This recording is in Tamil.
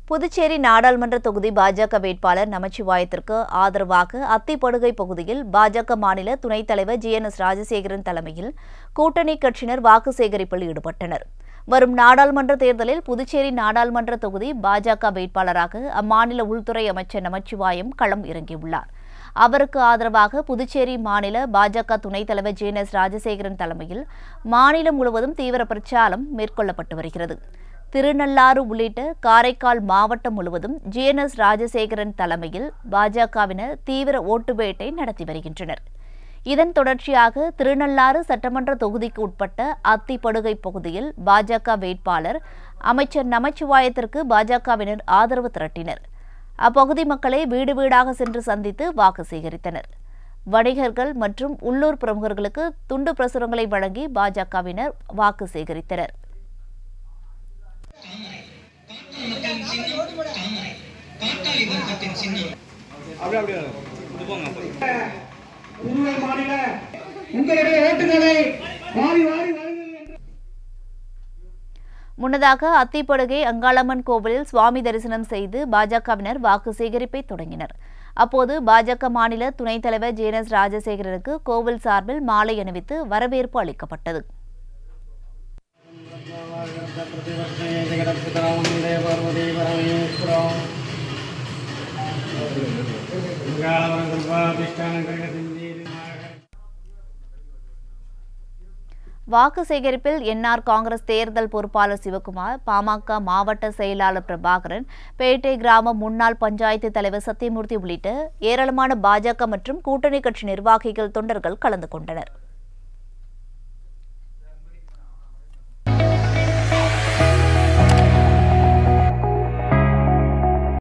புதுச்சேரி நாடாளுமன்ற தொகுதி பாஜக வேட்பாளர் நமச்சிவாயத்திற்கு ஆதரவாக அத்திப்படுகை பகுதியில் பாஜக மாநில துணைத் தலைவர் ஜி என் எஸ் ராஜசேகரன் தலைமையில் கூட்டணி கட்சியினர் வாக்கு சேகரிப்பில் ஈடுபட்டனர் வரும் நாடாளுமன்ற தேர்தலில் புதுச்சேரி நாடாளுமன்ற தொகுதி பாஜக வேட்பாளராக அம்மாநில உள்துறை அமைச்சர் நமச்சிவாயம் களம் இறங்கியுள்ளார் அவருக்கு ஆதரவாக புதுச்சேரி மாநில பாஜக துணைத் தலைவர் ஜி என் எஸ் ராஜசேகரன் தலைமையில் மாநிலம் முழுவதும் தீவிர பிரச்சாரம் மேற்கொள்ளப்பட்டு வருகிறது திருநள்ளாறு உள்ளிட்ட காரைக்கால் மாவட்டம் முழுவதும் ஜிஎன்எஸ் ராஜசேகரன் தலைமையில் பாஜகவினர் தீவிர ஓட்டு வேட்டை நடத்தி வருகின்றனர் இதன் தொடர்ச்சியாக திருநள்ளாறு சட்டமன்ற தொகுதிக்கு உட்பட்ட அத்திப்படுகை பகுதியில் பாஜக வேட்பாளர் அமைச்சர் நமச்சிவாயத்திற்கு பாஜகவினர் ஆதரவு திரட்டினர் அப்பகுதி மக்களை வீடு வீடாக சென்று சந்தித்து வாக்கு சேகரித்தனர் வணிகர்கள் மற்றும் உள்ளூர் பிரமுகர்களுக்கு துண்டு பிரசுரங்களை வழங்கி பாஜகவினர் வாக்கு சேகரித்தனர் பாட்டாளி வர்க்கத்தின் சின்னம் அப்படியே அப்படியே இது போங்க புதுவை மாநில உங்களுடைய ஓட்டுகளை வாரி வாரி வழங்குங்கள் என்று முன்னதாக அத்திப்படுகை அங்காளம்மன் கோவிலில் சுவாமி தரிசனம் செய்து பாஜகவினர் வாக்கு சேகரிப்பை தொடங்கினர் அப்போது பாஜக மாநில துணைத் தலைவர் ஜே எஸ் ராஜசேகரனுக்கு கோவில் சார்பில் மாலை அணிவித்து வரவேற்பு அளிக்கப்பட்டது வாக்கு சேகரிப்பில் என்ஆர் காங்கிரஸ் தேர்தல் பொறுப்பாளர் சிவகுமார் பாமக மாவட்ட செயலாளர் பிரபாகரன் பேட்டை கிராம முன்னாள் பஞ்சாயத்து தலைவர் சத்தியமூர்த்தி உள்ளிட்ட ஏராளமான பாஜக மற்றும் கூட்டணி கட்சி நிர்வாகிகள் தொண்டர்கள் கலந்து கொண்டனர்